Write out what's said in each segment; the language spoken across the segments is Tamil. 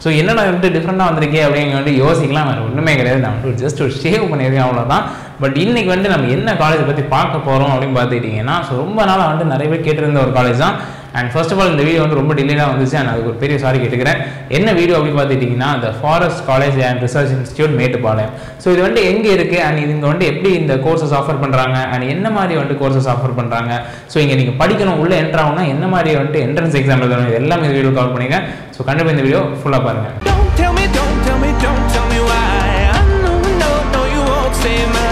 ஸோ என்னடா வந்துட்டு டிஃப்ரெண்ட்டாக வந்திருக்கே அப்படிங்க வந்து யோசிக்கலாம் வேறு ஒன்றுமே கிடையாது நான் வந்து ஜஸ்ட் ஒரு ஷேவ் பண்ணியிருக்கேன் அவ்வளோதான் பட் இன்னைக்கு வந்து நம்ம என்ன காலேஜ் பற்றி பார்க்க போகிறோம் அப்படின்னு பார்த்துக்கிட்டிங்கன்னா ஸோ ரொம்ப நாளாக வந்து நிறைய பேர் கேட்டிருந்த ஒரு காலேஜ் தான் அண்ட் ஃபர்ஸ்ட் ஆஃப் ஆல் இந்த வீடியோ வந்து ரொம்ப டிலேடாக வந்துச்சு அண்ட் அதுக்கு ஒரு பெரிய சாரி கேட்டுக்கிறேன் என்ன வீடியோ அப்படின்னு பார்த்துக்கிட்டிங்கன்னா இந்த forest college and research institute Mettupalayam so இது வந்து எங்கே இருக்குது அண்ட் இது இங்கே வந்து எப்படி இந்த கோர்சஸ் ஆஃபர் பண்ணுறாங்க அண்ட் என்ன மாதிரி வந்து கோர்சஸ் ஆஃபர் பண்ணுறாங்க ஸோ இங்கே நீங்கள் படிக்கணும் உள்ளே என்ட்ரு ஆகணும்னா என்ன மாதிரி வந்துட்டு என்ட்ரன்ஸ் எக்ஸாம் எழுதணும் இது எல்லாமே இந்த வீடியோ கவர் பண்ணிங்க ஸோ கண்டிப்பாக இந்த வீடியோ ஃபுல்லாக பாருங்கள் Don't tell me, don't tell me, don't tell me why. I know, no, no, you won't save my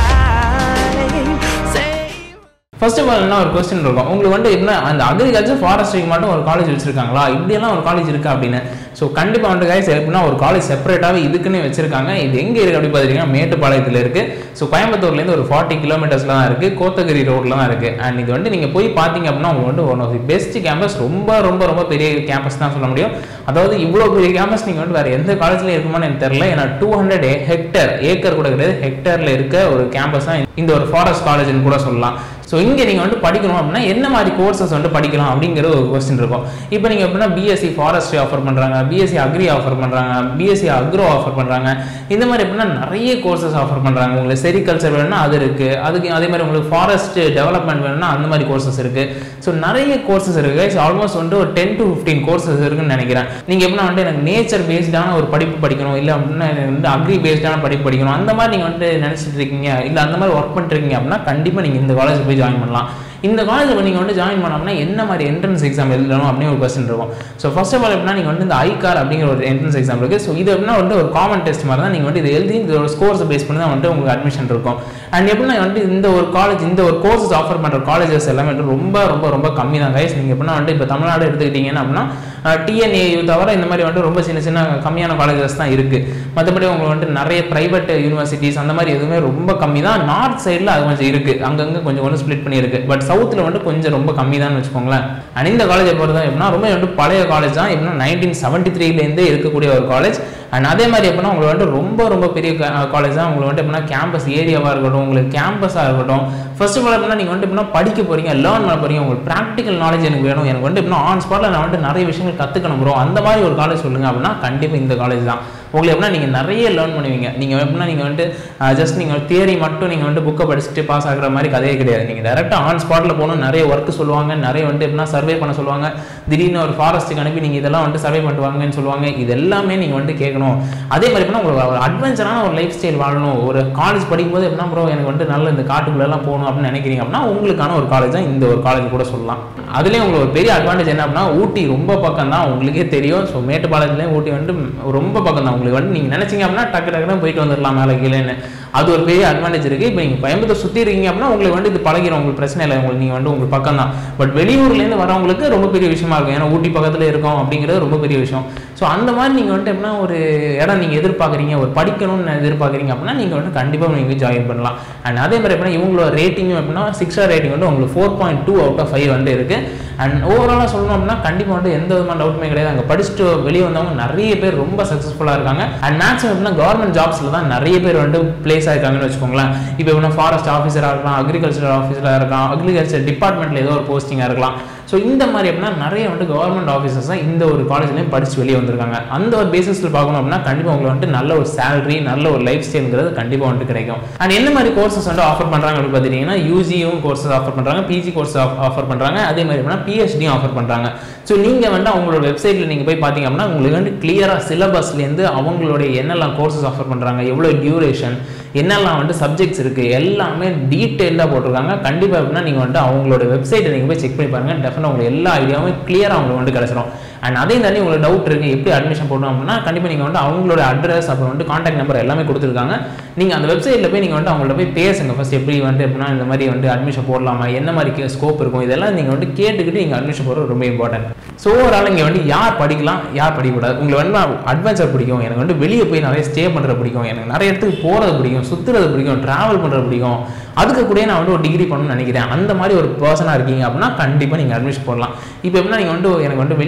life. Save. First of all என்ன ஒரு கொஸ்டின் இருக்கும் உங்களுக்கு வந்து என்ன அந்த அக்ரிகல்ச்சர் ஃபாரஸ்ட்ரிக்கு மட்டும் ஒரு காலேஜ் வச்சிருக்காங்களா இப்படியெல்லாம் ஒரு காலேஜ் இருக்கா அப்படின்னு ஸோ கண்டிப்பாக வந்து கைஸ் எப்படின்னா ஒரு காலேஜ் செப்பரேட்டாகவே இதுக்குன்னே வச்சிருக்காங்க இது எங்கே இருக்குது அப்படி பார்த்தீங்கன்னா மேட்டுப்பாளையத்தில் இருக்குது ஸோ கோயம்புத்தூர்லேருந்து ஒரு ஃபார்ட்டி கிலோமீட்டர்ஸில் தான் இருக்குது கோத்தகிரி ரோட்டில் தான் இருக்குது அண்ட் இது வந்து நீங்கள் போய் பார்த்தீங்க அப்படின்னா உங்களுக்கு வந்து one of the best campus ரொம்ப ரொம்ப ரொம்ப பெரிய கேம்பஸ் தான் சொல்ல முடியும் அதாவது இவ்வளோ பெரிய கேம்பஸ் நீங்கள் வந்து வேறு எந்த காலேஜ்லையும் இருக்குமான்னு எனக்கு தெரியல ஏன்னா டூ ஹண்ட்ரட் ஹெக்டர் ஏக்கர் கூட கிடையாது ஹெக்டரில் இருக்க ஒரு கேம்பஸ் தான் இந்த ஒரு ஃபாரஸ்ட் காலேஜ்னு கூட சொல்லலாம் ஸோ இங்கே நீங்கள் வந்து படிக்கணும் அப்படின்னா என்ன மாதிரி கோர்சஸ் வந்து படிக்கலாம் அப்படிங்கிற ஒரு கொஸ்டின் இருக்கும் இப்போ நீங்கள் எப்படின்னா பிஎஸ்சி ஃபாரஸ்ட்ரி ஆஃபர் பண்ணுறாங்க பிஎஸ்சி அக்ரி ஆஃபர் பண்ணுறாங்க பிஎஸ்சி அக்ரோ ஆஃபர் பண்ணுறாங்க இந்த மாதிரி எப்படின்னா நிறைய கோர்சஸ் ஆஃபர் பண்ணுறாங்க உங்களுக்கு செரிகல்ச்சர் வேணும்னா அது இருக்குது அதுக்கு அதே மாதிரி உங்களுக்கு ஃபாரஸ்ட் டெவலப்மெண்ட் வேணும்னா அந்த மாதிரி கோர்சஸ் இருக்குது ஸோ நிறைய கோர்சஸ் இருக்குது ஸோ ஆல்மோஸ்ட் வந்து ஒரு டென் டு ஃபிஃப்டீன் கோர்சஸ் இருக்குன்னு நினைக்கிறேன் நீங்கள் எப்படின்னா வந்து எனக்கு நேச்சர் பேஸ்டான ஒரு படிப்பு படிக்கணும் இல்லை அப்படின்னா எனக்கு வந்து அக்ரி பேஸ்டான படிப்பு படிக்கணும் அந்த மாதிரி நீங்கள் வந்து நினச்சிட்டு இருக்கீங்க இல்லை அந்த மாதிரி ஒர்க் பண்ணிருக்கீங்க அப்படின்னா கண்டிப்பாக நீங்கள் இந்த காலேஜ் போய் ஜாயின் பண்ணலாம் இந்த காலேஜில் நீங்கள் வந்து ஜாயின் பண்ணோம்னா என்ன மாதிரி என்ட்ரன்ஸ் எக்ஸாம் எழுதணும் அப்படின்னு ஒரு கொஸ்டின் இருக்கும் ஸோ ஃபர்ஸ்ட் ஆஃப் ஆல் எப்படின்னா நீங்கள் வந்து இந்த ஐகார் அப்படிங்கிற ஒரு என்ட்ரன்ஸ் எக்ஸாம் இருக்குது ஸோ இது எப்படின்னா வந்து ஒரு காமன் டெஸ்ட் மாதிரி தான் நீங்கள் வந்து இது எழுதி இந்த ஒரு ஸ்கோர்ஸை பேஸ் பண்ணி தான் வந்து உங்களுக்கு அட்மிஷன் இருக்கும் அண்ட் எப்படின்னா வந்து இந்த ஒரு காலேஜ் இந்த ஒரு கோர்சஸ் ஆஃபர் பண்ணுற காலேஜஸ் எல்லாமே வந்து ரொம்ப ரொம்ப ரொம்ப கம்மி தான் கைஸ் நீங்கள் எப்படின்னா வந்து இப்போ தமிழ்நாடு எடுத்துக்கிட்டீங்கன்னா அப்படின்னா டிஎன்ஏயு தவிர இந்த மாதிரி வந்துட்டு ரொம்ப சின்ன சின்ன கம்மியான காலேஜஸ் தான் இருக்குது மற்றபடி உங்களுக்கு வந்துட்டு நிறைய ப்ரைவேட் யூனிவர்சிட்டிஸ் அந்த மாதிரி எதுவுமே ரொம்ப கம்மி தான் நார்த் சைடில் அது கொஞ்சம் இருக்குது அங்கங்கே கொஞ்சம் கொஞ்சம் ஸ்ப்ளிட் பண்ணியிருக்கு பட் சவுத்தில் வந்துட்டு கொஞ்சம் ரொம்ப கம்மி தான் வச்சுக்கோங்களேன் அண்ட் இந்த காலேஜை பொறுத்த எப்படின்னா ரொம்ப வந்துட்டு பழைய காலேஜ் தான் எப்படின்னா நைன்டீன் செவன்ட்டி த்ரீலேருந்தே இருக்கக்கூடிய ஒரு காலேஜ் அண்ட் அதே மாதிரி எப்படின்னா உங்களுக்கு வந்துட்டு ரொம்ப ரொம்ப பெரிய காலேஜ் தான் உங்களுக்கு வந்துட்டு எப்படின்னா கேம்பஸ் ஏரியாவாக இருக்கட்டும் உங்களுக்கு கேம்பஸாக இருக்கட்டும் ஃபர்ஸ்ட் ஆஃப் ஆல் எப்படின்னா நீங்கள் வந்துட்டு எப்படின்னா படிக்க போகிறீங்க லேர்ன் பண்ண போகிறீங்க உங்களுக்கு ப்ராக்டிக்கல் நாலேஜ் எனக்கு வேணும் எனக்கு வந்துட்டு எப்படின்னா ஆன் ஸ்பாட்டில் நான் வந்துட்டு நிறைய விஷயங்கள் கற்றுக்கணும் ப்ரோ அந்த மாதிரி ஒரு காலேஜ் சொல்லுங்க அப்படின்னா கண்டிப்பாக இந்த காலேஜ் தான் உங்களுக்கு எப்படின்னா நீங்கள் நிறைய லேர்ன் பண்ணுவீங்க நீங்கள் எப்படின்னா நீங்கள் வந்துட்டு ஜஸ்ட் நீங்கள் தியரி மட்டும் நீங்கள் வந்துட்டு புக்கை படிச்சுட்டு பாஸ் ஆகுற மாதிரி கதையே கிடையாது நீங்கள் டேரெக்டாக ஆன் ஸ்பாட்டில் போகணும் நிறைய ஒர்க் சொல்லுவாங்க நிறைய வந்துட்டு எப்படின்னா சர்வே பண்ண சொல்லுவாங்க திடீர்னு ஒரு ஃபாரஸ்ட்டுக்கு அனுப்பி நீங்கள் இதெல்லாம் வந்துட்டு சர்வே பண்ணிட்டு வாங்கன்னு சொல்லுவாங்க இது எல்லாமே நீங்கள் வந்துட்டு கேட்கணும் அதே மாதிரி எப்படின்னா உங்களுக்கு ஒரு அட்வென்ச்சரான ஒரு லைஃப் ஸ்டைல் வாழணும் ஒரு காலேஜ் படிக்கும்போது எப்படின்னா ப்ரோ எனக்கு வந்துட்டு நல்ல இந்த காட்டுக்குள்ளெல்லாம் போகணும் அப்படின்னு நினைக்கிறீங்க அப்படின்னா உங்களுக்கான ஒரு காலேஜ் தான் இந்த ஒரு காலேஜ் கூட சொல்லலாம் அதுலேயும் உங்களுக்கு ஒரு பெரிய அட்வான்டேஜ் என்ன அப்படின்னா ஊட்டி ரொம்ப பக்கம் தான் உங்களுக்கே தெரியும் ஸோ மேட்டுப்பாளையத்துலேயும் ஊட்டி வந்துட்டு ரொம்ப பக்கம் தான் உங்களுக்கு வந்து நீங்கள் நினச்சிங்க அப்படின்னா டக்கு டக்குன்னு போயிட்டு வந்துடலாம் மேலே கீழேன்னு அது ஒரு பெரிய அட்வான்டேஜ் இருக்குது இப்போ நீங்கள் கோயம்புத்தூர் சுற்றி இருக்கீங்க அப்படின்னா உங்களுக்கு வந்து இது பழகிடும் உங்களுக்கு பிரச்சனை இல்லை உங்களுக்கு நீங்கள் வந்து உங்களுக்கு பக்கம் தான் பட் வெளியூர்லேருந்து வரவங்களுக்கு ரொம்ப பெரிய விஷயமா இருக்கும் ஏன்னா ஊட்டி பக்கத்தில் இருக்கோம் அப்படிங்கிறது ரொம்ப பெரிய விஷயம் ஸோ அந்த மாதிரி நீங்கள் வந்துட்டு எப்படின்னா ஒரு இடம் நீங்கள் எதிர்பார்க்குறீங்க ஒரு படிக்கணும்னு எதிர்பார்க்குறீங்க அப்படின்னா நீங்கள் வந்து கண்டிப்பாக நீங்கள் ஜாயின் பண்ணலாம் அண்ட் அதே மாதிரி எப்படின்னா இவங்களோட ரேட்டிங்கும் எப்படின்னா சிக்ஸ் ஸ்டார் ரேட்டிங் வந்து உங்களுக்கு four point two out of five வந்து இருக்குது அண்ட் ஓவராலாக சொல்லணும் அப்படின்னா கண்டிப்பாக வந்து எந்த விதமான டவுட்டுமே கிடையாது அங்கே படிச்சுட்டு வெளியே வந்தவங்க நிறைய பேர் ரொம்ப சக்ஸஸ்ஃபுல்லாக இருக்காங்க அண்ட் மேக்ஸிமம் எப்படின்னா கவர்மெண்ட் ஜாப்ஸில் தான் நிறைய பேர் வந்து பிளேஸ் ஆயிருக்காங்கன்னு வச்சுக்கோங்களேன் இப்போ எப்படின்னா ஃபாரஸ்ட் ஆஃபீஸராக இருக்கலாம் அக்ரிகல்ச்சர் ஆஃபீஸராக இருக்கலாம் அக்ரிகல்ச்சர் டிபார்ட்மெண்ட்டில் ஏதோ ஒரு போஸ்டிங்காக இருக்கலாம் ஸோ இந்த மாதிரி எப்படின்னா நிறைய வந்து கவர்மெண்ட் ஆஃபீஸர்ஸ் தான் இந்த ஒரு காலேஜ்லேயும் படிச்சு வெளியே வந்திருக்காங்க அந்த ஒரு பேசிஸில் பார்க்கணும் அப்படின்னா கண்டிப்பாக உங்களுக்கு வந்துட்டு நல்ல ஒரு சேலரி நல்ல ஒரு லைஃப் ஸ்டைலுங்கிறது கண்டிப்பாக வந்துட்டு கிடைக்கும் அண்ட் என்ன மாதிரி கோர்சஸ் வந்து ஆஃபர் பண்ணுறாங்க அப்படின்னு பார்த்தீங்கன்னா யூஜியும் கோர்சஸ் ஆஃபர் பண்ணுறாங்க பிஜி கோர்ஸ் ஆஃபர் பண்ணுறாங்க அதே மாதிரி எப்படின்னா பிஹெச்டியும் ஆஃபர் பண்ணுறாங்க ஸோ நீங்கள் வந்து அவங்களோட வெப்சைட்டில் நீங்கள் போய் பார்த்தீங்க அப்படின்னா உங்களுக்கு வந்து கிளியராக சிலபஸ்லேருந்து அவங்களுடைய என்னெல்லாம் கோர்சஸ் ஆஃபர் பண்ணுறாங்க எவ்வளோ டியூரேஷன் என்னெல்லாம் வந்து சப்ஜெக்ட்ஸ் இருக்குது எல்லாமே டீட்டெயிலாக போட்டிருக்காங்க கண்டிப்பாக அப்படின்னா நீங்கள் வந்துட்டு அவங்களோட வெப்சைட்டை நீங்கள் போய் செக் பண்ணி பாருங்கள் டெஃபினட் உங்களுக்கு எல்லா ஐடியாவும் கிளியராக உங்களுக்கு வந்து கிடச்சிரும் அண்ட் அதையும் தாண்டி உங்களுக்கு டவுட் இருக்குது எப்படி அட்மிஷன் போடணும் அப்படின்னா கண்டிப்பாக நீங்கள் வந்து அவங்களோட அட்ரஸ் அப்புறம் வந்து காண்டாக்ட் நம்பர் எல்லாமே கொடுத்துருக்காங்க நீங்கள் அந்த வெப்சைட்டில் போய் நீங்கள் வந்து அவங்கள்ட்ட போய் பேசுங்க ஃபஸ்ட் எப்படி வந்து எப்படின்னா இந்த மாதிரி வந்து அட்மிஷன் போடலாமா என்ன மாதிரி ஸ்கோப் இருக்கும் இதெல்லாம் நீங்கள் வந்து கேட்டுக்கிட்டு நீங்கள் அட்மிஷன் போடுறது ரொம்ப இம்பார்ட்டன்ட் ஸோ ஓவரால் இங்கே வந்து யார் படிக்கலாம் யார் படிக்கக்கூடாது உங்களுக்கு வந்து அட்வென்ச்சர் பிடிக்கும் எனக்கு வந்து வெளியே போய் நிறைய ஸ்டே பண்ணுறது பிடிக்கும் எனக்கு நிறைய இடத்துக்கு போகிறது பிடிக்கும் சுற்றுறது பிடிக்கும் ட்ராவல் பண்ணுறது பிடிக்கும் அதுக்கு கூட நான் வந்து ஒரு டிகிரி பண்ணணும்னு நினைக்கிறேன் அந்த மாதிரி ஒரு பர்சனாக இருக்கீங்க அப்படின்னா கண்டிப்பாக நீங்கள் அட்மிஷன் போடலாம் இப்போ எப்படின்னா நீங்கள் வந்து எனக்கு வந்து வெளியே போகக்கூடிய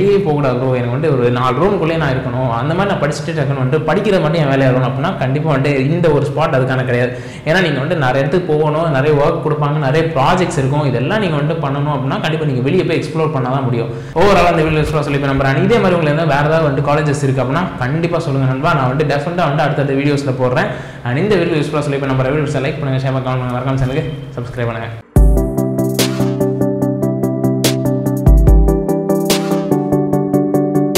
போகக்கூடாது ப்ரோ எனக்கு வந்து ஒரு நாலு ரூமுக்குள்ளேயே நான் இருக்கணும் அந்த மாதிரி நான் படிச்சுட்டு டக்குன்னு வந்து படிக்கிறது மட்டும் என் வேலையாக இருக்கணும் அப்படின்னா கண்டிப்பாக வந்து இந்த ஒரு ஸ்பாட் அதுக்கான கிடையாது ஏன்னா நீங்கள் வந்து நிறைய இடத்துக்கு போகணும் நிறைய ஒர்க் கொடுப்பாங்க நிறைய ப்ராஜெக்ட்ஸ் இருக்கும் இதெல்லாம் நீங்கள் வந்து பண்ணணும் அப்படின்னா கண்டிப்பாக நீங்கள் வெளியே போய் எக்ஸ்ப்ளோர் பண்ணால் தான் முடியும் ஓவரால் அந்த வீடியோ யூஸ்ஃபுல்லாக சொல்லி நம்புறேன் இதே மாதிரி உங்களுக்கு இருந்தால் வேறு ஏதாவது வந்து காலேஜஸ் இருக்குது அப்படின்னா கண்டிப்பாக சொல்லுங்கள் நண்பா நான் வந்து டெஃபினட்டாக வந்து அடுத்தடுத்த வீடியோஸில் போடுறேன் அண்ட் இந்த வீடியோ யூஸ்ஃபுல்லாக சொல்லி நம்புற வீடியோஸை லைக் பண்ணுங்கள் ஷேர் பண்ணுங்க மறக்காம சேனலுக்கு சப்ஸ்கிரைப் பண்ணுங்கள்